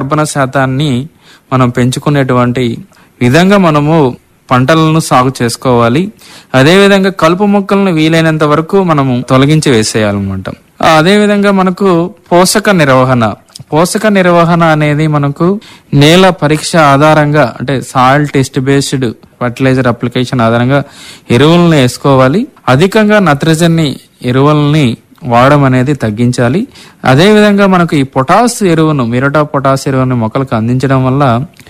కర్బన శాతాన్ని మనం పెంచుకునేటువంటి విధంగా మనము పంటలను సాగు చేసుకోవాలి అదేవిధంగా కలుపు మొక్కలను వీలైనంత వరకు మనము తొలగించి వేసేయాలన్నమాట అదే విధంగా మనకు పోషక నిర్వహణ పోషక నిర్వహణ అనేది మనకు నేల పరీక్ష ఆధారంగా అంటే soil test based fertiliser application ఆధారంగా ఎరువులను వేసుకోవాలి అధికంగా నత్రజని ఎరువులని వాడడం అనేది తగ్గించాలి అదే విధంగా మనకు ఈ పొటాస్ ఎరువును మిరటా పొటాస్ ఎరువును మొక్కలకు అందించడం వల్ల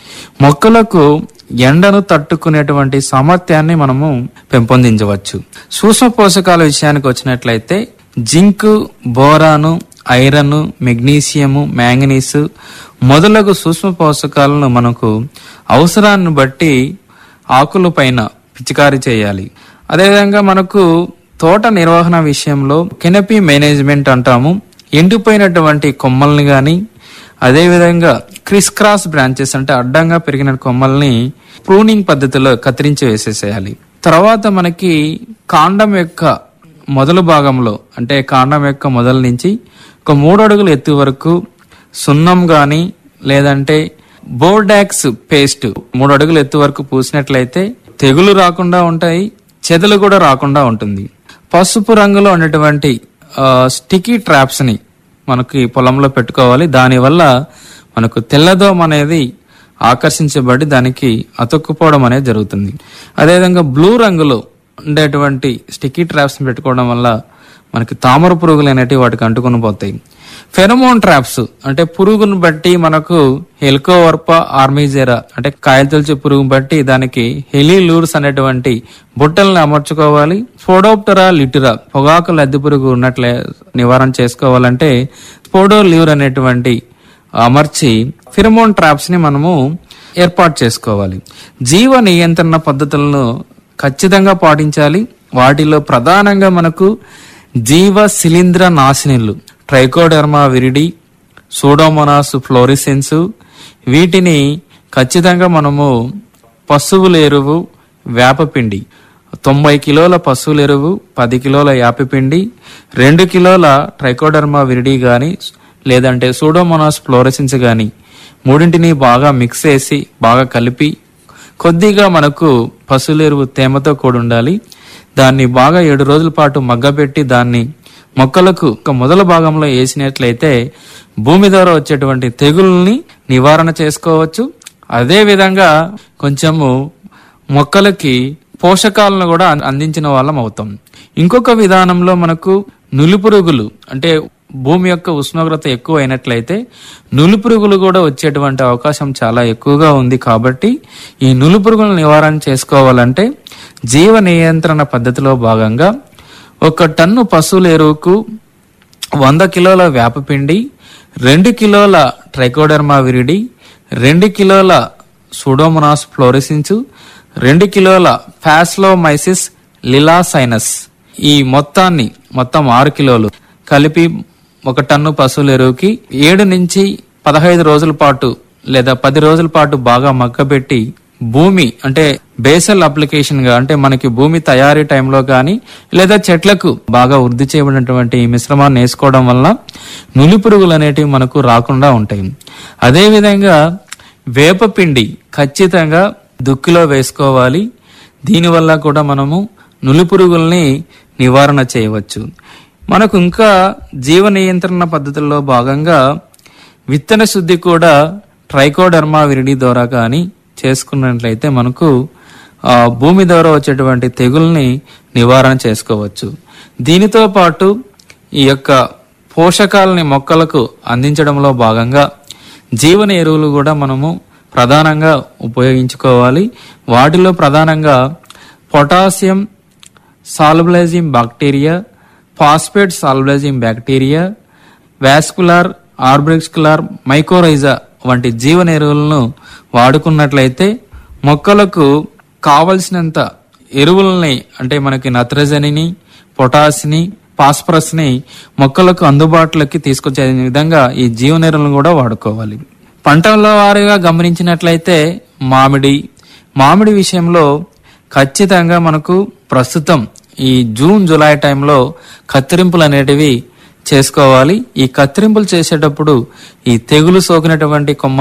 మొక్కలకు ఎండను తట్టుకునేటువంటి సామర్థ్యాన్ని మనము పెంపొందించవచ్చు సూక్ష్మ పోషకాల విషయానికి వచ్చినట్లయితే zinc boron iron magnesium manganese మొదలగు సూక్ష్మ పోషకాలను మనకు అవసరాన్ని బట్టి ఆకుల పైన పిచికారీ చేయాలి అదేవిధంగా మనకు తోట నిర్వహణ విషయంలో కెనపీ మేనేజ్మెంట్ అంటాము ఎండిపోయినటువంటి కొమ్మల్ని గాని అదేవిధంగా క్రిస్ క్రాస్ బ్రాంచెస్ అంటే అడ్డంగా పెరిగిన కొమ్మల్ని ప్రూనింగ్ పద్ధతిలో కత్తిరించి వేసేసేయాలి తర్వాత మనకి కాండం యొక్క మొదలు భాగంలో అంటే కాండం యొక్క మొదలు నుంచి ఒక మూడు అడుగుల ఎత్తు వరకు సున్నం గాని లేదంటే బోర్డాక్స్ పేస్ట్ మూడు అడుగుల ఎత్తు వరకు పూసినట్లయితే తెగులు రాకుండా ఉంటాయి చెదలు కూడా రాకుండా ఉంటుంది పసుపు రంగులో ఉన్నటువంటి స్టికీ ట్రాప్స్ ని మనకి పొలంలో పెట్టుకోవాలి దానివల్ల మనకు తెల్లదోమ అనేది ఆకర్షించబడి దానికి అతుక్కుపోవడం అనేది జరుగుతుంది అదేవిధంగా బ్లూ రంగులో ఉండేటువంటి స్టిక్కీ ట్రాప్స్ పెట్టుకోవడం వల్ల మనకి తామర పురుగులు అనేటివి వాటికి అంటుకొని పోతాయి ఫెరమోన్ ట్రాప్స్ అంటే పురుగును బట్టి మనకు హెల్కోవర్ప ఆర్మీజెరా అంటే కాయలు తొలిచే పురుగు బట్టి దానికి హెలిలూర్స్ అనేటువంటి బుట్టలను అమర్చుకోవాలి ఫోడోప్టరా లిటురా పొగాకు లద్దె పురుగు ఉన్నట్లే నివారణ చేసుకోవాలంటే స్పోడోలివర్ అనేటువంటి అమర్చి ఫిరమోన్ ట్రాప్స్ ని మనము ఏర్పాటు చేసుకోవాలి జీవ నియంత్రణ పద్ధతులను ఖచ్చితంగా పాటించాలి వాటిలో ప్రధానంగా మనకు జీవ శిలీంద్ర నాశినిలు ట్రైకోడర్మా విరిడి సూడోమోనాస్ ఫ్లోరిసెన్స్ వీటిని ఖచ్చితంగా మనము పశువుల ఎరువు వేపపిండి తొంభై కిలోల పశువుల ఎరువు పది కిలోల యాపపిండి రెండు కిలోల ట్రైకోడర్మా విరిడి గాని లేదంటే సూడోమోనాస్ ఫ్లోరసెన్స్ గాని మూడింటిని బాగా మిక్స్ చేసి బాగా కలిపి కొద్దిగా మనకు పశువుల ఎరువు తేమతో కూడి ఉండాలి దాన్ని బాగా ఏడు రోజుల పాటు మగ్గబెట్టి దాన్ని మొక్కలకు ఒక మొదల భాగంలో వేసినట్లయితే భూమి ద్వారా వచ్చేటువంటి తెగుల్ని నివారణ చేసుకోవచ్చు అదే విధంగా కొంచెము మొక్కలకి పోషకాలను కూడా అం- అందించిన వాళ్ళం అవుతాం ఇంకొక విధానంలో మనకు నులిపురుగులు అంటే భూమి యొక్క ఉష్ణోగ్రత ఎక్కువ అయినట్లయితే నులిపురుగులు కూడా వచ్చేటువంటి అవకాశం చాలా ఎక్కువగా ఉంది కాబట్టి ఈ నులిపురుగులను నివారణ చేసుకోవాలంటే జీవ నియంత్రణ పద్ధతిలో భాగంగా ఒక టన్ను పశువుల ఎరువుకు వంద కిలోల వేపపిండి రెండు కిలోల ట్రైకోడర్మా విరిడి రెండు కిలోల సూడోమోనాస్ ఫ్లోరిసిన్స్ రెండు కిలోల ఫాస్లోమైసిస్ లిలాసైనస్ ఈ మొత్తాన్ని మొత్తం ఆరు కిలోలు కలిపి ఒక టన్ను పశువుల ఎరువుకి ఏడు నుంచి పదహైదు రోజుల పాటు లేదా పది రోజుల పాటు బాగా మగ్గబెట్టి భూమి అంటే బేసల్ అప్లికేషన్ గా అంటే మనకి భూమి తయారీ టైంలో కానీ లేదా చెట్లకు బాగా వృద్ధి చేయబడినటువంటి ఈ మిశ్రమాన్ని వేసుకోవడం వల్ల నులి పురుగులు అనేటివి మనకు రాకుండా ఉంటాయి అదే విధంగా వేపపిండి ఖచ్చితంగా దుక్కిలో వేసుకోవాలి దీనివల్ల కూడా మనము నులి పురుగుల్ని నివారణ చేయవచ్చు మనకు ఇంకా జీవ నియంత్రణ పద్ధతుల్లో భాగంగా విత్తన శుద్ధి కూడా ట్రైకోడర్మా విరిడి ద్వారా కానీ చేసుకున్నట్లయితే మనకు ఆ, భూమి ద్వారా వచ్చేటువంటి తెగుల్ని నివారణ చేసుకోవచ్చు దీనితో పాటు ఈ యొక్క పోషకాలని మొక్కలకు అందించడంలో భాగంగా జీవన ఎరువులు కూడా మనము ప్రధానంగా ఉపయోగించుకోవాలి వాటిలో ప్రధానంగా potassium solubilising bacteria phosphate solubilising bacteria vascular arbuscular mycorrhiza వంటి జీవన ఎరువులను వాడుకున్నట్లయితే మొక్కలకు కావలసినంత ఎరువులని అంటే మనకి నత్రజనిని పొటాషిని ఫాస్ఫరస్ ని మొక్కలకు అందుబాటులోకి తీసుకొచ్చే విధంగా ఈ జీవన ఎరువులను కూడా వాడుకోవాలి పంటల వారీగా గమనించినట్లయితే మామిడి మామిడి విషయంలో ఖచ్చితంగా మనకు ప్రస్తుతం ఈ జూన్ జూలై టైంలో కత్తిరింపులు అనేటివి చేసుకోవాలి ఈ కత్తిరింపులు చేసేటప్పుడు ఈ తెగులు సోకినటువంటి కొమ్మ